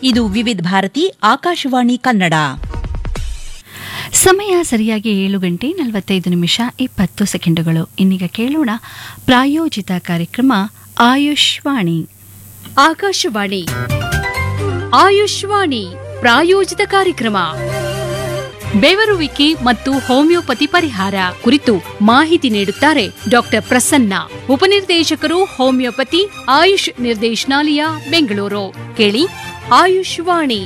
ಇದು ವಿವಿಧ ಭಾರತಿ ಆಕಾಶವಾಣಿ ಕನ್ನಡ ಸಮಯ ಸರಿಯಾಗಿ ಏಳು ಗಂಟೆ ನಲವತ್ತೈದು ನಿಮಿಷ ಇಪ್ಪತ್ತು ಸೆಕೆಂಡುಗಳು ಇನ್ನೀಗ ಕೇಳೋಣ ಪ್ರಾಯೋಜಿತ ಕಾರ್ಯಕ್ರಮ ಆಯುಷ್ವಾಣಿ ಆಕಾಶವಾಣಿ ಆಯುಷ್ವಾಣಿ ಪ್ರಾಯೋಜಿತ ಕಾರ್ಯಕ್ರಮ ಬೆವರುವಿಕೆ ಮತ್ತು ಹೋಮಿಯೋಪತಿ ಪರಿಹಾರ ಕುರಿತು ಮಾಹಿತಿ ನೀಡುತ್ತಾರೆ ಡಾಕ್ಟರ್ ಪ್ರಸನ್ನ ಉಪನಿರ್ದೇಶಕರು ಹೋಮಿಯೋಪತಿ ಆಯುಷ್ ನಿರ್ದೇಶನಾಲಯ ಬೆಂಗಳೂರು ಕೇಳಿ ಆಯುಷ್ವಾಣಿ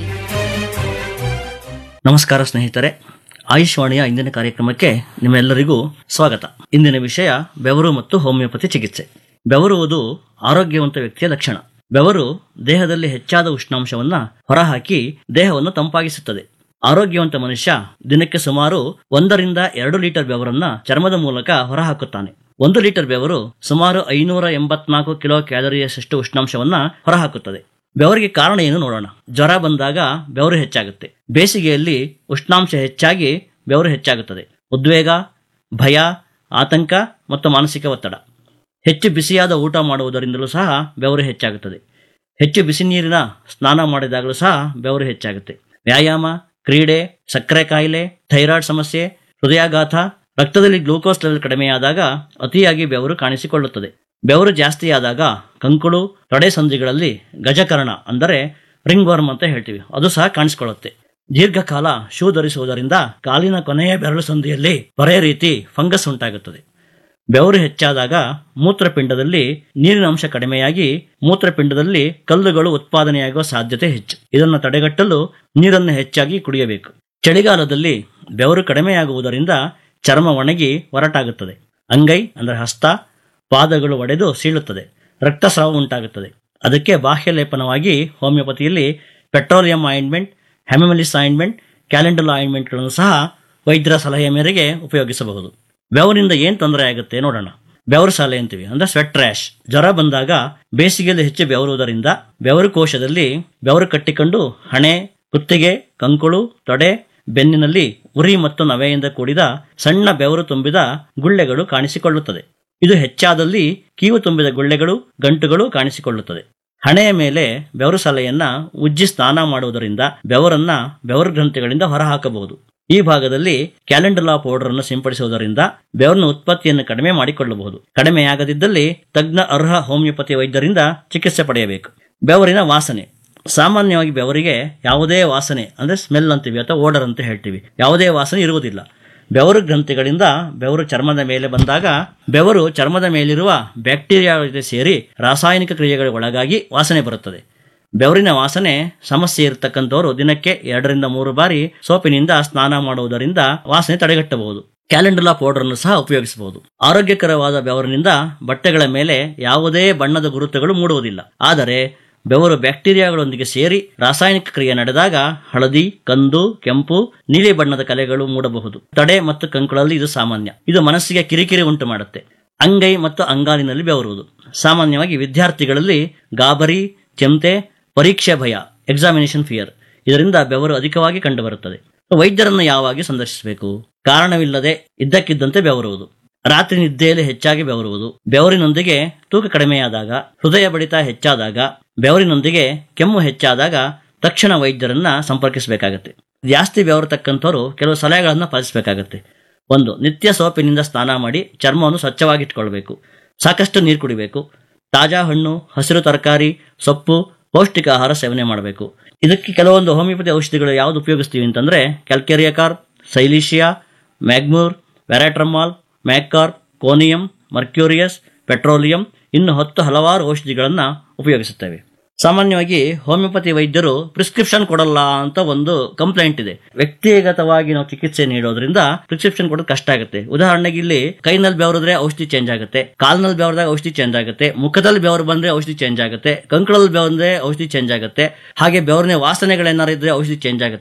ನಮಸ್ಕಾರ ಸ್ನೇಹಿತರೆ ಆಯುಷ್ವಾಣಿಯ ಇಂದಿನ ಕಾರ್ಯಕ್ರಮಕ್ಕೆ ನಿಮ್ಮೆಲ್ಲರಿಗೂ ಸ್ವಾಗತ ಇಂದಿನ ವಿಷಯ ಬೆವರು ಮತ್ತು ಹೋಮಿಯೋಪತಿ ಚಿಕಿತ್ಸೆ ಬೆವರುವುದು ಆರೋಗ್ಯವಂತ ವ್ಯಕ್ತಿಯ ಲಕ್ಷಣ ಬೆವರು ದೇಹದಲ್ಲಿ ಹೆಚ್ಚಾದ ಉಷ್ಣಾಂಶವನ್ನ ಹೊರಹಾಕಿ ದೇಹವನ್ನು ತಂಪಾಗಿಸುತ್ತದೆ ಆರೋಗ್ಯವಂತ ಮನುಷ್ಯ ದಿನಕ್ಕೆ ಸುಮಾರು ಒಂದರಿಂದ ಎರಡು ಲೀಟರ್ ಬೆವರನ್ನ ಚರ್ಮದ ಮೂಲಕ ಹೊರಹಾಕುತ್ತಾನೆ ಒಂದು ಲೀಟರ್ ಬೆವರು ಸುಮಾರು ಐನೂರ ಎಂಬತ್ನಾಲ್ಕು ಕಿಲೋ ಕ್ಯಾಲರಿಯಷ್ಟು ಉಷ್ಣಾಂಶವನ್ನ ಹೊರಹಾಕುತ್ತದೆ ಬೆವರಿಗೆ ಕಾರಣ ಏನು ನೋಡೋಣ ಜ್ವರ ಬಂದಾಗ ಬೆವರು ಹೆಚ್ಚಾಗುತ್ತೆ ಬೇಸಿಗೆಯಲ್ಲಿ ಉಷ್ಣಾಂಶ ಹೆಚ್ಚಾಗಿ ಬೆವರು ಹೆಚ್ಚಾಗುತ್ತದೆ ಉದ್ವೇಗ ಭಯ ಆತಂಕ ಮತ್ತು ಮಾನಸಿಕ ಒತ್ತಡ ಹೆಚ್ಚು ಬಿಸಿಯಾದ ಊಟ ಮಾಡುವುದರಿಂದಲೂ ಸಹ ಬೆವರು ಹೆಚ್ಚಾಗುತ್ತದೆ ಹೆಚ್ಚು ಬಿಸಿ ನೀರಿನ ಸ್ನಾನ ಮಾಡಿದಾಗಲೂ ಸಹ ಬೆವರು ಹೆಚ್ಚಾಗುತ್ತೆ ವ್ಯಾಯಾಮ ಕ್ರೀಡೆ ಸಕ್ಕರೆ ಕಾಯಿಲೆ ಥೈರಾಯ್ಡ್ ಸಮಸ್ಯೆ ಹೃದಯಾಘಾತ ರಕ್ತದಲ್ಲಿ ಗ್ಲೂಕೋಸ್ ಲೆವೆಲ್ ಕಡಿಮೆಯಾದಾಗ ಅತಿಯಾಗಿ ಬೆವರು ಕಾಣಿಸಿಕೊಳ್ಳುತ್ತದೆ ಬೆವರು ಜಾಸ್ತಿಯಾದಾಗ ಕಂಕುಳು ತೊಡೆ ಸಂಧಿಗಳಲ್ಲಿ ಗಜಕರ್ಣ ಅಂದರೆ ರಿಂಗ್ ವರ್ಮ್ ಅಂತ ಹೇಳ್ತೀವಿ ಅದು ಸಹ ಕಾಣಿಸಿಕೊಳ್ಳುತ್ತೆ ದೀರ್ಘಕಾಲ ಶೂ ಧರಿಸುವುದರಿಂದ ಕಾಲಿನ ಕೊನೆಯ ಬೆರಳು ಸಂಧಿಯಲ್ಲಿ ಪೊರೆ ರೀತಿ ಫಂಗಸ್ ಉಂಟಾಗುತ್ತದೆ ಬೆವರು ಹೆಚ್ಚಾದಾಗ ಮೂತ್ರಪಿಂಡದಲ್ಲಿ ನೀರಿನ ಅಂಶ ಕಡಿಮೆಯಾಗಿ ಮೂತ್ರಪಿಂಡದಲ್ಲಿ ಕಲ್ಲುಗಳು ಉತ್ಪಾದನೆಯಾಗುವ ಸಾಧ್ಯತೆ ಹೆಚ್ಚು ಇದನ್ನು ತಡೆಗಟ್ಟಲು ನೀರನ್ನು ಹೆಚ್ಚಾಗಿ ಕುಡಿಯಬೇಕು ಚಳಿಗಾಲದಲ್ಲಿ ಬೆವರು ಕಡಿಮೆಯಾಗುವುದರಿಂದ ಚರ್ಮ ಒಣಗಿ ಒರಟಾಗುತ್ತದೆ ಅಂಗೈ ಅಂದರೆ ಹಸ್ತ ಪಾದಗಳು ಒಡೆದು ಸೀಳುತ್ತದೆ ರಕ್ತಸ್ರಾವ ಉಂಟಾಗುತ್ತದೆ ಅದಕ್ಕೆ ಬಾಹ್ಯ ಲೇಪನವಾಗಿ ಹೋಮಿಯೋಪತಿಯಲ್ಲಿ petroleum ointment hamamelis ointment calendula ಆಯಿಂಟ್ಮೆಂಟ್ಗಳನ್ನು ಸಹ ವೈದ್ಯರ ಸಲಹೆಯ ಮೇರೆಗೆ ಉಪಯೋಗಿಸಬಹುದು ಬೆವರಿಂದ ಏನು ತೊಂದರೆ ಆಗುತ್ತೆ ನೋಡೋಣ ಬೆವರು ಸಾಲೆ ಅಂತೀವಿ ಅಂದ್ರೆ ಸ್ವೆಟ್ ರ್ಯಾಶ್ ಜ್ವರ ಬಂದಾಗ ಬೇಸಿಗೆಯಲ್ಲಿ ಹೆಚ್ಚು ಬೆವರುವುದರಿಂದ ಬೆವರು ಕೋಶದಲ್ಲಿ ಬೆವರು ಕಟ್ಟಿಕೊಂಡು ಹಣೆ ಕುತ್ತಿಗೆ ಕಂಕುಳು ತೊಡೆ ಬೆನ್ನಿನಲ್ಲಿ ಉರಿ ಮತ್ತು ನವೆಯಿಂದ ಕೂಡಿದ ಸಣ್ಣ ಬೆವರು ತುಂಬಿದ ಗುಳ್ಳೆಗಳು ಕಾಣಿಸಿಕೊಳ್ಳುತ್ತದೆ ಇದು ಹೆಚ್ಚಾದಲ್ಲಿ ಕೀವು ತುಂಬಿದ ಗುಳ್ಳೆಗಳು ಗಂಟುಗಳು ಕಾಣಿಸಿಕೊಳ್ಳುತ್ತದೆ ಹಣೆಯ ಮೇಲೆ ಬೆವರು ಸಲೆಯನ್ನ ಉಜ್ಜಿ ಸ್ನಾನ ಮಾಡುವುದರಿಂದ ಬೆವರನ್ನ ಬೆವರು ಗ್ರಂಥಿಗಳಿಂದ ಹೊರಹಾಕಬಹುದು ಈ ಭಾಗದಲ್ಲಿ ಕ್ಯಾಲೆಂಡುಲಾ ಪೌಡರ್ ಅನ್ನು ಸಿಂಪಡಿಸುವುದರಿಂದ ಬೆವರಿನ ಉತ್ಪತ್ತಿಯನ್ನು ಕಡಿಮೆ ಮಾಡಿಕೊಳ್ಳಬಹುದು ಕಡಿಮೆಯಾಗದಿದ್ದಲ್ಲಿ ತಜ್ಞ ಅರ್ಹ ಹೋಮಿಯೋಪತಿ ವೈದ್ಯರಿಂದ ಚಿಕಿತ್ಸೆ ಪಡೆಯಬೇಕು ಬೆವರಿನ ವಾಸನೆ ಸಾಮಾನ್ಯವಾಗಿ ಬೆವರಿಗೆ ಯಾವುದೇ ವಾಸನೆ ಅಂದ್ರೆ ಸ್ಮೆಲ್ ಅಂತೀವಿ ಅಥವಾ ಓಡರ್ ಅಂತ ಹೇಳ್ತೀವಿ ಯಾವುದೇ ವಾಸನೆ ಇರುವುದಿಲ್ಲ ಬೆವರು ಗ್ರಂಥಿಗಳಿಂದ ಬೆವರು ಚರ್ಮದ ಮೇಲೆ ಬಂದಾಗ ಬೆವರು ಚರ್ಮದ ಮೇಲಿರುವ ಬ್ಯಾಕ್ಟೀರಿಯಾ ಜೊತೆ ಸೇರಿ ರಾಸಾಯನಿಕ ಕ್ರಿಯೆಗಳಿಗೆ ಒಳಗಾಗಿ ವಾಸನೆ ಬರುತ್ತದೆ ಬೆವರಿನ ವಾಸನೆ ಸಮಸ್ಯೆ ಇರತಕ್ಕಂಥವರು ದಿನಕ್ಕೆ ಎರಡರಿಂದ ಮೂರು ಬಾರಿ ಸೋಪಿನಿಂದ ಸ್ನಾನ ಮಾಡುವುದರಿಂದ ವಾಸನೆ ತಡೆಗಟ್ಟಬಹುದು ಕ್ಯಾಲೆಂಡುಲಾ ಪೌಡರ್ ಅನ್ನು ಸಹ ಉಪಯೋಗಿಸಬಹುದು ಆರೋಗ್ಯಕರವಾದ ಬೆವರಿನಿಂದ ಬಟ್ಟೆಗಳ ಮೇಲೆ ಯಾವುದೇ ಬಣ್ಣದ ಗುರುತುಗಳು ಮೂಡುವುದಿಲ್ಲ ಆದರೆ ಬೆವರು ಬ್ಯಾಕ್ಟೀರಿಯಾಗಳೊಂದಿಗೆ ಸೇರಿ ರಾಸಾಯನಿಕ ಕ್ರಿಯೆ ನಡೆದಾಗ ಹಳದಿ ಕಂದು ಕೆಂಪು ನೀಲಿ ಬಣ್ಣದ ಕಲೆಗಳು ಮೂಡಬಹುದು ತಡೆ ಮತ್ತು ಕಂಕುಳಲ್ಲಿ ಇದು ಸಾಮಾನ್ಯ ಇದು ಮನಸ್ಸಿಗೆ ಕಿರಿಕಿರಿ ಉಂಟು ಮಾಡುತ್ತೆ ಅಂಗೈ ಮತ್ತು ಅಂಗಾಲಿನಲ್ಲಿ ಬೆವರುವುದು ಸಾಮಾನ್ಯವಾಗಿ ವಿದ್ಯಾರ್ಥಿಗಳಲ್ಲಿ ಗಾಬರಿ ಚಿಂತೆ ಪರೀಕ್ಷೆ ಭಯ ಎಕ್ಸಾಮಿನೇಷನ್ ಫಿಯರ್ ಇದರಿಂದ ಬೆವರು ಅಧಿಕವಾಗಿ ಕಂಡುಬರುತ್ತದೆ ವೈದ್ಯರನ್ನು ಯಾವಾಗಿ ಸಂದರ್ಶಿಸಬೇಕು ಕಾರಣವಿಲ್ಲದೆ ಇದ್ದಕ್ಕಿದ್ದಂತೆ ಬೆವರುವುದು ರಾತ್ರಿ ನಿದ್ದೆಯಲ್ಲಿ ಹೆಚ್ಚಾಗಿ ಬೆವರುವುದು ಬೆವರಿನೊಂದಿಗೆ ತೂಕ ಕಡಿಮೆಯಾದಾಗ ಹೃದಯ ಬಡಿತ ಹೆಚ್ಚಾದಾಗ ಬೆವರಿನೊಂದಿಗೆ ಕೆಮ್ಮು ಹೆಚ್ಚಾದಾಗ ತಕ್ಷಣ ವೈದ್ಯರನ್ನ ಸಂಪರ್ಕಿಸಬೇಕಾಗತ್ತೆ ಜಾಸ್ತಿ ಬೆವರತಕ್ಕಂಥವ್ರು ಕೆಲವು ಸಲಹೆಗಳನ್ನು ಪಾಲಿಸಬೇಕಾಗತ್ತೆ ಒಂದು ನಿತ್ಯ ಸೋಪಿನಿಂದ ಸ್ನಾನ ಮಾಡಿ ಚರ್ಮವನ್ನು ಸ್ವಚ್ಛವಾಗಿಟ್ಕೊಳ್ಬೇಕು ಸಾಕಷ್ಟು ನೀರು ಕುಡಿಬೇಕು ತಾಜಾ ಹಣ್ಣು ಹಸಿರು ತರಕಾರಿ ಸೊಪ್ಪು ಪೌಷ್ಟಿಕ ಆಹಾರ ಸೇವನೆ ಮಾಡಬೇಕು ಇದಕ್ಕೆ ಕೆಲವೊಂದು ಹೋಮಿಯೋಪತಿ ಔಷಧಿಗಳು ಯಾವ್ದು ಉಪಯೋಗಿಸ್ತೀವಿ ಅಂತಂದ್ರೆ ಕ್ಯಾಲ್ಕೇರಿಯಾಕಾರ್ ಸೈಲಿಶಿಯಾ ಮ್ಯಾಗ್ಮೂರ್ ವ್ಯಾರಾಟ್ರಮಾಲ್ ಮ್ಯಾಕ್ಕಾರ್ ಕೋನಿಯಂ ಮರ್ಕ್ಯೂರಿಯಸ್ ಪೆಟ್ರೋಲಿಯಂ ಇನ್ನು ಹತ್ತು ಹಲವಾರು ಔಷಧಿಗಳನ್ನು ಉಪಯೋಗಿಸುತ್ತೇವೆ ಸಾಮಾನ್ಯವಾಗಿ ಹೋಮಿಯೋಪತಿ ವೈದ್ಯರು ಪ್ರಿಸ್ಕ್ರಿಪ್ಷನ್ ಕೊಡಲ್ಲ ಅಂತ ಒಂದು ಕಂಪ್ಲೇಂಟ್ ಇದೆ ವ್ಯಕ್ತಿಗತವಾಗಿ ನಾವು ಚಿಕಿತ್ಸೆ ನೀಡೋದ್ರಿಂದ ಪ್ರಿಸ್ಕ್ರಿಪ್ಷನ್ ಕೊಡೋದು ಕಷ್ಟ ಆಗುತ್ತೆ ಉದಾಹರಣೆಗೆ ಇಲ್ಲಿ ಕೈನಲ್ಲಿ ಬೆವರಿದ್ರೆ ಔಷಧಿ ಚೇಂಜ್ ಆಗುತ್ತೆ ಕಾಲ್ನಲ್ಲಿ ಬೆವರದಾಗ ಔಷಧಿ ಚೇಂಜ್ ಆಗುತ್ತೆ ಮುಖದಲ್ಲಿ ಬೆವರು ಬಂದ್ರೆ ಔಷಧಿ ಚೇಂಜ್ ಆಗುತ್ತೆ ಕಂಕಳಲ್ಲಿ ಬೆವರಂದ್ರೆ ಔಷಧಿ ಚೇಂಜ್ ಆಗುತ್ತೆ ಹಾಗೆ ಬೆವರಿನ ವಾಸನೆಗಳೇನಾರು ಇದ್ರೆ ಔಷಧಿ ಚೇಂಜ್ ಆಗುತ್ತೆ